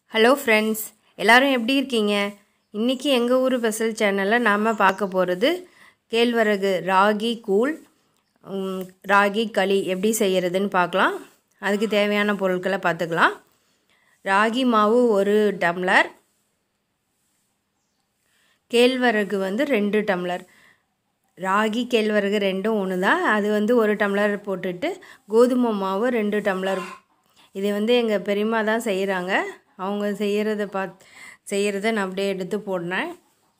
hello friends எல்லாரும் எப்படி இருக்கீங்க இன்றைக்கி எங்கள் ஊர் ஸ்பெஷல் சேனலில் நாம் பார்க்க போகிறது கேழ்வரகு ராகி கூழ் ம், ராகி களி எப்படி செய்கிறதுன்னு பார்க்கலாம் அதுக்கு தேவையான பொருட்களை பார்த்துக்கலாம் ராகி மாவு ஒரு டம்ளர் கேழ்வரகு வந்து ரெண்டு டம்ளர் ராகி கேழ்வரகு ரெண்டும் ஒன்று தான் அது வந்து ஒரு டம்ளர் போட்டுட்டு கோதுமை மாவு ரெண்டு டம்ளர் இது வந்து எங்கள் பெரியம்மா தான் செய்கிறாங்க அவங்க செய்கிறத பாத் செய்கிறத நான் அப்படியே எடுத்து போடுறேன்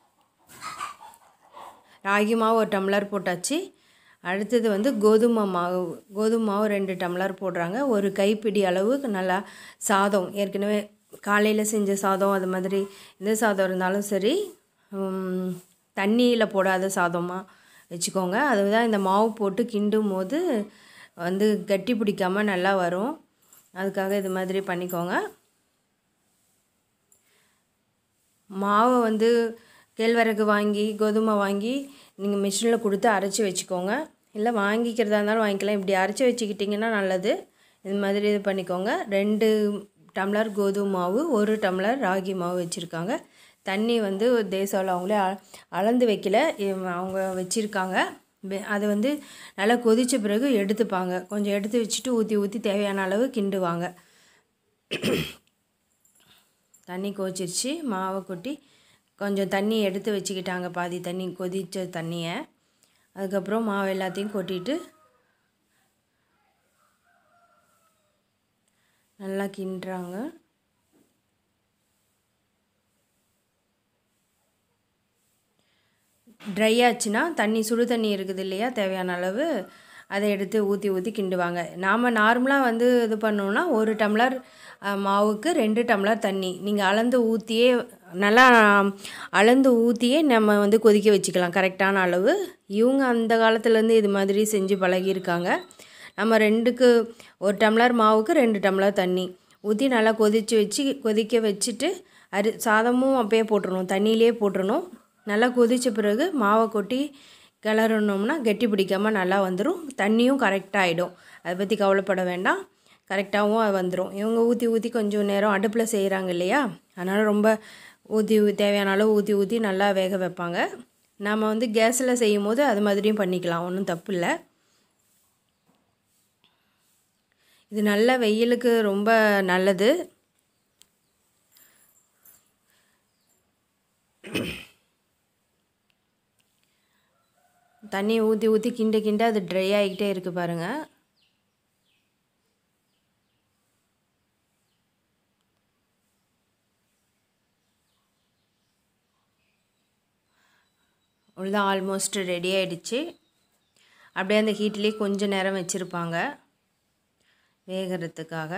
ராகி மாவு ஒரு டம்ளர் போட்டாச்சு அடுத்தது வந்து கோதுமை மாவு கோதுமை மாவு ரெண்டு டம்ளர் போடுறாங்க ஒரு கைப்பிடி அளவு நல்லா சாதம் ஏற்கனவே காலையில் செஞ்ச சாதம் அது மாதிரி எந்த சாதம் இருந்தாலும் சரி தண்ணியில் போடாத சாதமாக வச்சுக்கோங்க அதுதான் இந்த மாவு போட்டு கிண்டும் போது வந்து கட்டி பிடிக்காமல் நல்லா வரும் அதுக்காக இது மாதிரி பண்ணிக்கோங்க மாவை வந்து கேழ்வரகு வாங்கி கோதுமை வாங்கி நீங்கள் மிஷினில் கொடுத்து அரைச்சி வச்சுக்கோங்க இல்லை வாங்கிக்கிறதா இருந்தாலும் வாங்கிக்கலாம் இப்படி அரைச்சி வச்சுக்கிட்டிங்கன்னா நல்லது இது மாதிரி இது பண்ணிக்கோங்க ரெண்டு டம்ளர் கோதுமை மாவு ஒரு டம்ளர் ராகி மாவு வச்சுருக்காங்க தண்ணி வந்து தேசாவில் அவங்களே அ- அளந்து வைக்கல இவ- அவங்க வச்சுருக்காங்க அது வந்து நல்லா கொதித்த பிறகு எடுத்துப்பாங்க கொஞ்சம் எடுத்து வச்சுட்டு ஊற்றி ஊற்றி தேவையான அளவு கிண்டுவாங்க தண்ணி கொதிச்சிருச்சு மாவை கொட்டி கொஞ்சம் தண்ணி எடுத்து வச்சுக்கிட்டாங்க பாதி தண்ணி கொதித்த தண்ணியை அதுக்கப்புறம் மாவு எல்லாத்தையும் கொட்டிட்டு நல்லா கிண்டுறாங்க ட்ரை ஆச்சுன்னா தண்ணி சுடு தண்ணி இருக்குது இல்லையா தேவையான அளவு அதை எடுத்து ஊற்றி ஊற்றி கிண்டுவாங்க நாம் நார்மலாக வந்து இது பண்ணோம்னா ஒரு டம்ளர் அஹ், மாவுக்கு ரெண்டு டம்ளர் தண்ணி நீங்கள் அளந்து ஊற்றியே நல்லா அளந்து ஊற்றியே நம்ம வந்து கொதிக்க வச்சுக்கலாம் கரெக்டான அளவு இவங்க அந்த காலத்துலேருந்து இது மாதிரி செஞ்சு பழகியிருக்காங்க நம்ம ரெண்டுக்கு ஒரு டம்ளர் மாவுக்கு ரெண்டு டம்ளர் தண்ணி ஊற்றி நல்லா கொதித்து வச்சு கொதிக்க வச்சுட்டு அரி சாதமும் அப்பயே போட்டுறணும் தண்ணியிலே போட்டுறணும் நல்லா கொதித்த பிறகு மாவை கொட்டி கிளறணும்னா கெட்டி பிடிக்காமல் நல்லா வந்துடும் தண்ணியும் கரெக்டாக ஆகிடும் அதை பற்றி கவலைப்பட வேண்டாம் கரெக்டாகவும் அது வந்துடும் இவங்க ஊற்றி ஊற்றி கொஞ்சம் நேரம் அடுப்பில் செய்கிறாங்க இல்லையா அதனால் ரொம்ப ஊற்றி தேவையான அளவு ஊற்றி ஊற்றி நல்லா வேக வைப்பாங்க நம்ம வந்து கேஸில் செய்யும் போது அது மாதிரியும் பண்ணிக்கலாம் ஒன்றும் தப்பு இல்லை இது நல்ல வெயிலுக்கு ரொம்ப நல்லது தண்ணியை ஊற்றி ஊற்றி கிண்ட கிண்ட அது ட்ரை ஆகிக்கிட்டே இருக்குது பாருங்கள் அவ்வளோதான் ஆல்மோஸ்ட் ரெடி ஆயிடுச்சு அப்படியே அந்த ஹீட்லேயே கொஞ்சம் நேரம் வச்சுருப்பாங்க வேகிறதுக்காக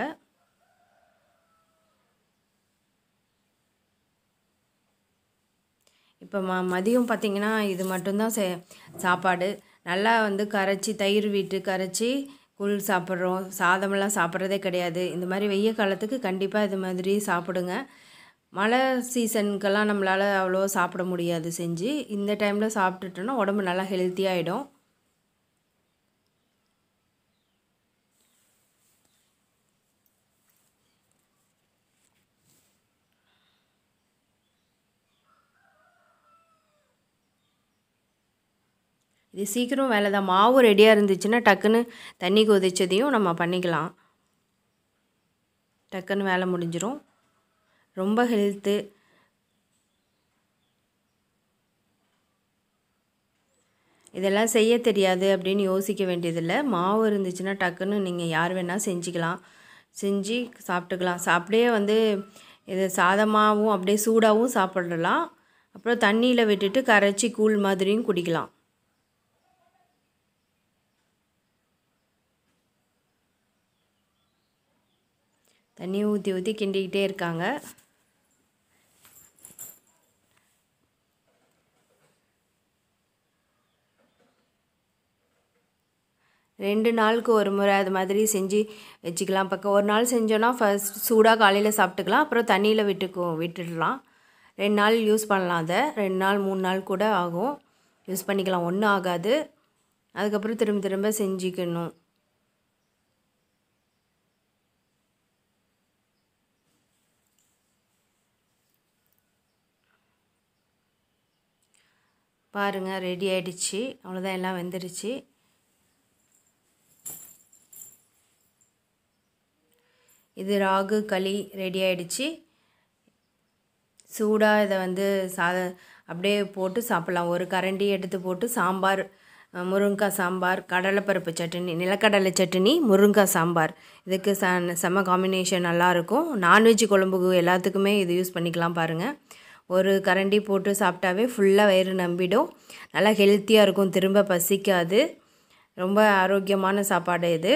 இப்போ ம மதியம் பார்த்திங்கன்னா இது மட்டும்தான் சே சாப்பாடு நல்லா வந்து கரைச்சி தயிர் விட்டு கரைச்சி கூழ் சாப்பிட்றோம் சாதமெல்லாம் சாப்பிட்றதே கிடையாது இந்த மாதிரி வெய்ய காலத்துக்கு கண்டிப்பாக இது மாதிரி சாப்பிடுங்க மழை சீசனுக்கெல்லாம் நம்மளால் அவ்வளோ சாப்பிட முடியாது செஞ்சு இந்த டைமில் சாப்பிட்டுட்டோன்னா உடம்பு நல்லா ஹெல்த்தியாகிடும் இது சீக்கிரம் வேலை தான் மாவு ரெடியாக இருந்துச்சுன்னா டக்குன்னு தண்ணி கொதிச்சதையும் நம்ம பண்ணிக்கலாம் டக்குன்னு வேலை முடிஞ்சிரும் ரொம்ப ஹெல்த்து இதெல்லாம் செய்ய தெரியாது அப்படின்னு யோசிக்க வேண்டியதில்லை மாவு இருந்துச்சுன்னா டக்குன்னு நீங்கள் யார் வேணால் செஞ்சுக்கலாம் செஞ்சு சாப்பிட்டுக்கலாம் சாப்பிட்டே வந்து இது சாதமாகவும் அப்படியே சூடாகவும் சாப்பிடலாம் அப்புறம் தண்ணியில் விட்டுட்டு கரைச்சி கூழ் மாதிரியும் குடிக்கலாம் தண்ணி ஊற்றி ஊற்றி கிண்டிக்கிட்டே இருக்காங்க ரெண்டு நாளுக்கு ஒரு முறை அது மாதிரி செஞ்சு வச்சுக்கலாம் பக்கம் ஒரு நாள் செஞ்சோன்னா ஃபர்ஸ்ட் சூடாக காலையில் சாப்பிட்டுக்கலாம் அப்புறம் தண்ணியில் விட்டுக்கோ விட்டுடலாம் ரெண்டு நாள் யூஸ் பண்ணலாம் அதை ரெண்டு நாள் மூணு நாள் கூட ஆகும் யூஸ் பண்ணிக்கலாம் ஒன்றும் ஆகாது அதுக்கப்புறம் திரும்ப திரும்ப செஞ்சுக்கணும் பாருங்கள் ரெடி ஆயிடுச்சு அவ்வளோதான் எல்லாம் வெந்துடுச்சு இது ராகு களி ரெடி ஆயிடுச்சு சூடாக இதை வந்து சாத அப்படியே போட்டு சாப்பிட்லாம் ஒரு கரண்டி எடுத்து போட்டு சாம்பார் அஹ், முருங்கைக்காய் சாம்பார் கடலைப்பருப்பு சட்னி நிலக்கடலை சட்னி முருங்கைக்காய் சாம்பார் இதுக்கு ச செம்ம காம்பினேஷன் நல்லாயிருக்கும் நான்வெஜ் குழம்புக்கு எல்லாத்துக்குமே இது யூஸ் பண்ணிக்கலாம் பாருங்கள் ஒரு கரண்டி போட்டு சாப்பிட்டாவே ஃபுல்லாக வயிறு நம்பிடும் நல்லா ஹெல்த்தியாக இருக்கும் திரும்ப பசிக்காது ரொம்ப ஆரோக்கியமான சாப்பாடு இது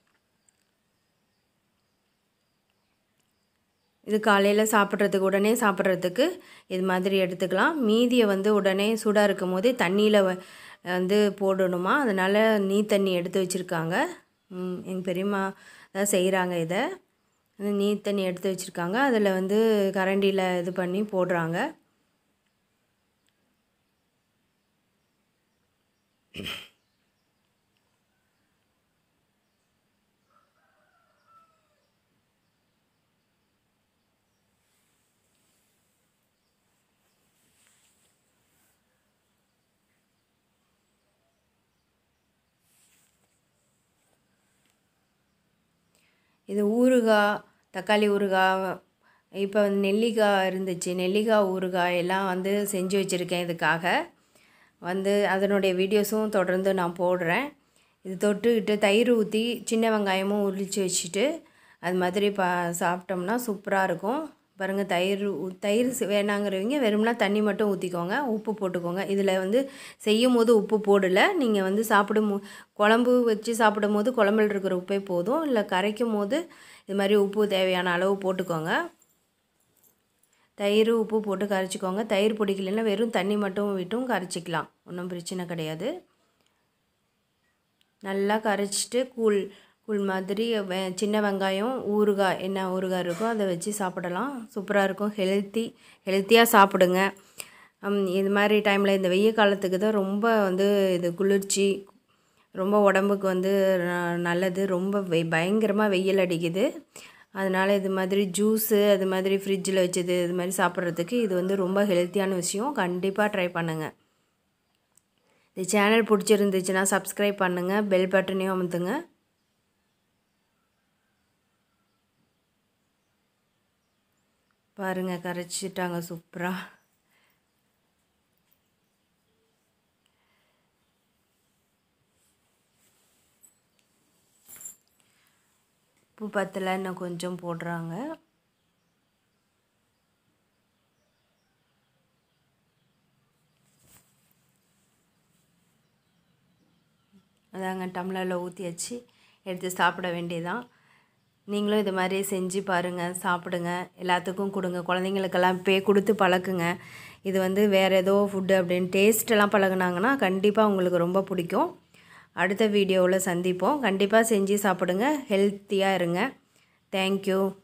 இது காலையில் சாப்பிட்றதுக்கு உடனே சாப்பிட்றதுக்கு இது மாதிரி எடுத்துக்கலாம் மீதியை வந்து உடனே சூடாக இருக்கும் போதே தண்ணியில் வந்து போடணுமா அதனால் நீ தண்ணி எடுத்து வச்சுருக்காங்க எங்கள் பெரியம்மா தான் செய்கிறாங்க இதை அந்த நீ தண்ணி எடுத்து வச்சுருக்காங்க அதில் வந்து கரண்டியில் இது பண்ணி போடுறாங்க இது ஊறுகாய் தக்காளி ஊறுகாய் இப்போ வந்து நெல்லிக்காய் இருந்துச்சு நெல்லிக்காய் ஊறுகாய் எல்லாம் வந்து செஞ்சு வச்சுருக்கேன் இதுக்காக வந்து அதனுடைய வீடியோஸும் தொடர்ந்து நான் போடுறேன் இது தொட்டுக்கிட்டு தயிர் ஊற்றி சின்ன வெங்காயமும் உரித்து வச்சுட்டு அது மாதிரி பா சாப்பிட்டோம்னா சூப்பராக இருக்கும் பாருங்கள் தயிர் ஊ- தயிர் சி- வேணாங்கிறவங்க வெறும்னா தண்ணி மட்டும் ஊற்றிக்கோங்க உப்பு போட்டுக்கோங்க இதில் வந்து செய்யும் போது உப்பு போடலை நீங்கள் வந்து சாப்பிடும் போ- குழம்பு வச்சு சாப்பிடும் போது குழம்புல இருக்கிற உப்பே போதும் இல்லை கரைக்கும் போது இது மாதிரி உப்பு தேவையான அளவு போட்டுக்கோங்க தயிர் உப்பு போட்டு கரைச்சிக்கோங்க தயிர் பிடிக்கலன்னா வெறும் தண்ணி மட்டும் விட்டும் கரைச்சிக்கலாம் ஒன்றும் பிரச்சனை கிடையாது நல்லா கரைச்சிட்டு கூழ் கூழ் மாதிரி வெ சின்ன வெங்காயம் ஊறுகாய் என்ன ஊறுகாய் இருக்கோ அதை வச்சு சாப்பிடலாம் சூப்பராக இருக்கும் ஹெல்த்தி ஹெல்த்தியாக சாப்பிடுங்க ஹம், இது மாதிரி டைமில் இந்த வெய்ய காலத்துக்கு தான் ரொம்ப வந்து இது குளிர்ச்சி ரொம்ப உடம்புக்கு வந்து ந- நல்லது ரொம்ப வெ பயங்கரமாக வெயில் அடிக்குது அதனால் இது மாதிரி ஜூஸு அது மாதிரி ஃப்ரிட்ஜில் வச்சது இது மாதிரி சாப்பிட்றதுக்கு இது வந்து ரொம்ப ஹெல்த்தியான விஷயம் கண்டிப்பாக ட்ரை பண்ணுங்கள் இந்த சேனல் பிடிச்சிருந்துச்சுன்னா சப்ஸ்கிரைப் பண்ணுங்கள் பெல் பட்டனையும் அமுத்துங்க பாருங்கள் கரைச்சிட்டாங்க சூப்பராக உப்பு பத்தலை இன்னும் கொஞ்சம் போடுறாங்க அதாங்க டம்ளரில் ஊற்றி வச்சு எடுத்து சாப்பிட வேண்டியதான் நீங்களும் இது மாதிரி செஞ்சு பாருங்கள் சாப்பிடுங்க எல்லாத்துக்கும் கொடுங்க குழந்தைங்களுக்கெல்லாம் பே கொடுத்து பழக்குங்க இது வந்து வேறு ஏதோ ஃபுட்டு அப்படின்னு டேஸ்ட்டெல்லாம் பழகுனாங்கன்னா கண்டிப்பாக உங்களுக்கு ரொம்ப பிடிக்கும் அடுத்த வீடியோவில் சந்திப்போம் கண்டிப்பாக செஞ்சு சாப்பிடுங்க ஹெல்த்தியாக இருங்க தேங்க்யூ